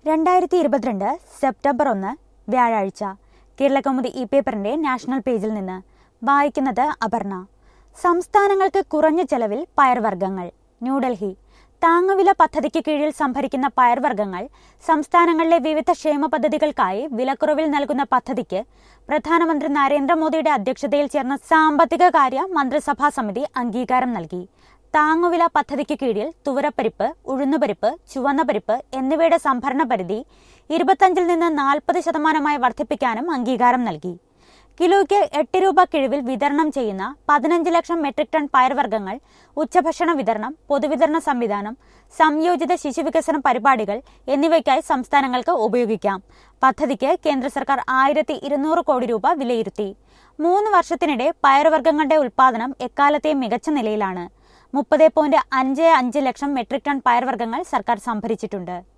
രണ്ടായിരത്തി ഇരുപത്തിരണ്ട് സെപ്റ്റംബർ ഒന്ന് വ്യാഴാഴ്ച കേരളകൗമുദി ഇ പേപ്പറിന്റെ നാഷണൽ പേജിൽ നിന്ന് വായിക്കുന്നത് അപർണ സംസ്ഥാനങ്ങൾക്ക് കുറഞ്ഞ ചെലവിൽ പയർവർഗ്ഗങ്ങൾ ന്യൂഡൽഹി താങ്ങുവില പദ്ധതിക്ക് കീഴിൽ സംഭരിക്കുന്ന പയർവർഗ്ഗങ്ങൾ സംസ്ഥാനങ്ങളിലെ വിവിധ ക്ഷേമ പദ്ധതികൾക്കായി വിലക്കുറവിൽ നൽകുന്ന പദ്ധതിക്ക് പ്രധാനമന്ത്രി നരേന്ദ്രമോദിയുടെ അധ്യക്ഷതയിൽ ചേർന്ന സാമ്പത്തിക കാര്യ മന്ത്രിസഭാ സമിതി അംഗീകാരം നൽകി താങ്ങുവില പദ്ധതിക്ക് കീഴിൽ തുവരപ്പരിപ്പ് ഉഴുന്നുപരിപ്പ് ചുവന്ന പരിപ്പ് എന്നിവയുടെ സംഭരണ പരിധി ഇരുപത്തഞ്ചിൽ നിന്ന് നാൽപ്പത് ശതമാനമായി വർദ്ധിപ്പിക്കാനും അംഗീകാരം നൽകി കിലോയ്ക്ക് എട്ട് രൂപ കിഴിവിൽ വിതരണം ചെയ്യുന്ന പതിനഞ്ച് ലക്ഷം മെട്രിക് ടൺ പയർവർഗ്ഗങ്ങൾ ഉച്ചഭക്ഷണ വിതരണം പൊതുവിതരണ സംവിധാനം സംയോജിത ശിശുവികസന പരിപാടികൾ എന്നിവയ്ക്കായി സംസ്ഥാനങ്ങൾക്ക് ഉപയോഗിക്കാം പദ്ധതിക്ക് കേന്ദ്ര സർക്കാർ ആയിരത്തി ഇരുന്നൂറ് കോടി രൂപ വിലയിരുത്തി മൂന്ന് വർഷത്തിനിടെ പയർവർഗ്ഗങ്ങളുടെ ഉൽപാദനം എക്കാലത്തെയും മികച്ച നിലയിലാണ് മുപ്പത് പോയിന്റ് അഞ്ച് അഞ്ച് ലക്ഷം മെട്രിക് ടൺ പയർവർഗ്ഗങ്ങൾ സർക്കാർ സംഭരിച്ചിട്ടുണ്ട്